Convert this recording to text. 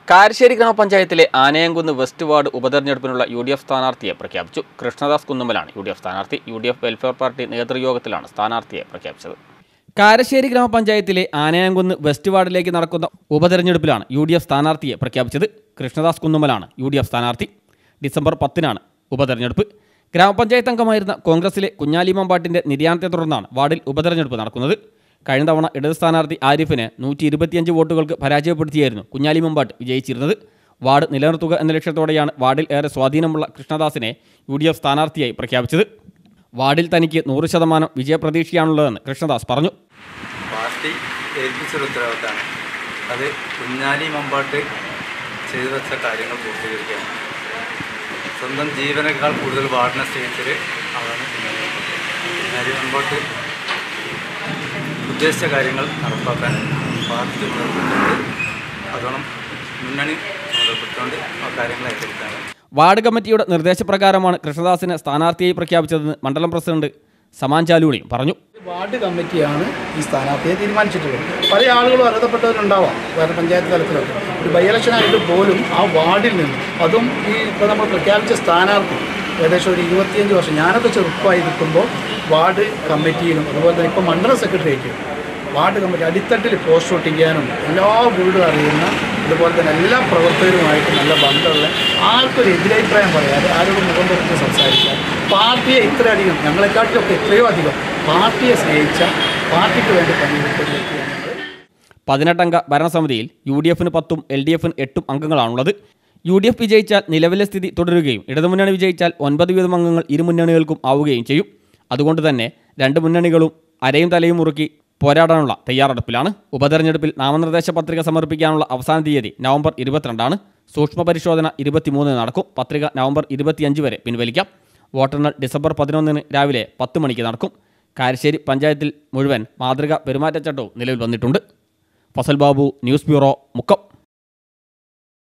കാരശ്ശേരി ഗ്രാമപഞ്ചായത്തിലെ Anayamkunnu west ward ഉപതെരഞ്ഞെടുപ്പിനുള്ള U D F സ്ഥാനാർത്ഥിയെ പ്രഖ്യാപിച്ചു കൃഷ്ണദാസ് കുന്നുമ്മലാണ് യു ഡി എഫ് സ്ഥാനാർത്ഥി U D F welfare party നേതൃയോഗത്തിലാണ് സ്ഥാനാർത്ഥിയെ പ്രഖ്യാപിച്ചത് കാരശ്ശേരി ഗ്രാമപഞ്ചായത്തിലെ ആനയാംകുന്ന് വെസ്റ്റ് വാർഡിലേക്ക് നടക്കുന്ന ഉപതെരഞ്ഞെടുപ്പിലാണ് യു ഡി എഫ് സ്ഥാനാർത്ഥിയെ പ്രഖ്യാപിച്ചത് കൃഷ്ണദാസ് കുന്നുമ്മലാണ് യു ഡി എഫ് സ്ഥാനാർത്ഥി ഡിസംബർ പത്തിനാണ് ഉപതെരഞ്ഞെടുപ്പ് ഗ്രാമപഞ്ചായത്ത് അംഗമായിരുന്ന കോൺഗ്രസിലെ കുഞ്ഞാലി മമ്പാട്ടിന്റെ നിര്യാണത്തെ തുടർന്നാണ് വാർഡിൽ ഉപതെരഞ്ഞെടുപ്പ് നടക്കുന്നത് കഴിഞ്ഞ തവണ ഇടത് സ്ഥാനാർത്ഥി ആരിഫിനെ നൂറ്റി ഇരുപത്തിയഞ്ച് വോട്ടുകൾക്ക് പരാജയപ്പെടുത്തിയായിരുന്നു കുഞ്ഞാലി മമ്പാട്ട് വിജയിച്ചിരുന്നത് വാർഡ് നിലനിർത്തുക എന്ന ലക്ഷ്യത്തോടെയാണ് വാർഡിൽ ഏറെ സ്വാധീനമുള്ള കൃഷ്ണദാസിനെ യു ഡി എഫ് സ്ഥാനാർത്ഥിയായി പ്രഖ്യാപിച്ചത് വാർഡിൽ തനിക്ക് നൂറ് ശതമാനം വിജയപ്രതീക്ഷയാണുള്ളതെന്ന് കൃഷ്ണദാസ് പറഞ്ഞു പാർട്ടി ഏൽപ്പിച്ചൊരു ഉത്തരവാദിത്തമാണ് അത് കുഞ്ഞാലി മമ്പാട്ട് ചെയ്തു വെച്ച കാര്യങ്ങൾ പൂർത്തീകരിക്കുകയാണ് സ്വന്തം ജീവനേക്കാൾ കൂടുതൽ വാർഡിനെ സ്നേഹിച്ചൊരു ആളാണ് കുഞ്ഞാലി മമ്പാട്ട് കുഞ്ഞാലി മമ്പാട്ട് ഉദ്ദേശിച്ച കാര്യങ്ങൾ നടപ്പാക്കാൻ പാർട്ടി ചുമതലപ്പെട്ടുകൊണ്ട് അതോണം മുന്നണി ചുമതലപ്പെട്ടുകൊണ്ട് ആ കാര്യങ്ങൾ ഏറ്റെടുത്താണ് വാർഡ് കമ്മിറ്റിയുടെ നിർദ്ദേശപ്രകാരമാണ് കൃഷ്ണദാസിനെ സ്ഥാനാർത്ഥിയായി പ്രഖ്യാപിച്ചതെന്ന് മണ്ഡലം പ്രസിഡന്റ് സമാൻ ചാലൂണിയും പറഞ്ഞു വാർഡ് കമ്മിറ്റിയാണ് ഈ സ്ഥാനാർത്ഥിയെ തീരുമാനിച്ചിട്ടുള്ളത് പല ആളുകളും അർഹതപ്പെട്ടവരുണ്ടാവാം വേറെ പഞ്ചായത്ത് തലത്തിലൊക്കെ ഒരു ബൈ ഇലക്ഷനായിട്ട് പോലും ആ വാർഡിൽ നിന്ന് അതും ഈ ഇപ്പോൾ നമ്മൾ പ്രഖ്യാപിച്ച സ്ഥാനാർത്ഥി ഏകദേശം ഒരു ഇരുപത്തിയഞ്ച് വർഷം ഞാനൊക്കെ ചെറുപ്പമായി നിൽക്കുമ്പോൾ വാർഡ് കമ്മിറ്റിയിലും അതുപോലെ തന്നെ ഇപ്പോൾ മണ്ഡല സെക്രട്ടേറിയറ്റ് വാർഡ് കമ്മിറ്റി അടിത്തട്ടിൽ പോസ്റ്റ് ഒട്ടിക്കാനും എല്ലാ വീടും അറിയുന്ന അതുപോലെ തന്നെ എല്ലാ പ്രവർത്തകരുമായിട്ട് നല്ല ബന്ധമുള്ള ആർക്കൊരു എതിരഭിപ്രായം പറയാതെ ആരോടും മുഖം തുറന്ന് സംസാരിക്കാൻ പാർട്ടിയെ ഇത്രയധികം ഞങ്ങളെക്കാട്ടിലൊക്കെ എത്രയോ അധികം പാർട്ടിയെ സ്നേഹിച്ച പാർട്ടിക്ക് വേണ്ടി പണിയെടുക്കുന്ന വ്യക്തിയാണ് ഞങ്ങൾ പതിനെട്ടംഗ ഭരണസമിതിയിൽ യു ഡി എഫിന് പത്തും എൽ ഡി എഫിന് എട്ടും അംഗങ്ങളാണുള്ളത് യു ഡി എഫ് വിജയിച്ചാൽ നിലവിലെ സ്ഥിതി തുടരുകയും ഇടതുമുന്നണി വിജയിച്ചാൽ ഒൻപത് വീതം അംഗങ്ങൾ ഇരു മുന്നണികൾക്കും ആവുകയും ചെയ്യും അതുകൊണ്ട് തന്നെ രണ്ട് മുന്നണികളും അരയും തലയും മുറുക്കി പോരാടാനുള്ള തയ്യാറെടുപ്പിലാണ് ഉപതെരഞ്ഞെടുപ്പിൽ നാമനിർദ്ദേശ പത്രിക സമർപ്പിക്കാനുള്ള അവസാന തീയതി നവംബർ ഇരുപത്തിരണ്ടാണ് സൂക്ഷ്മ പരിശോധന ഇരുപത്തിമൂന്നിന് നടക്കും പത്രിക നവംബർ ഇരുപത്തിയഞ്ച് വരെ പിൻവലിക്കാം വോട്ടെണ്ണൽ ഡിസംബർ പതിനൊന്നിന് രാവിലെ പത്ത് മണിക്ക് നടക്കും കാരശ്ശേരി പഞ്ചായത്തിൽ മുഴുവൻ മാതൃക പെരുമാറ്റച്ചട്ടവും നിലവിൽ വന്നിട്ടുണ്ട് ഫസൽ ബാബു ന്യൂസ് ബ്യൂറോ മുക്കം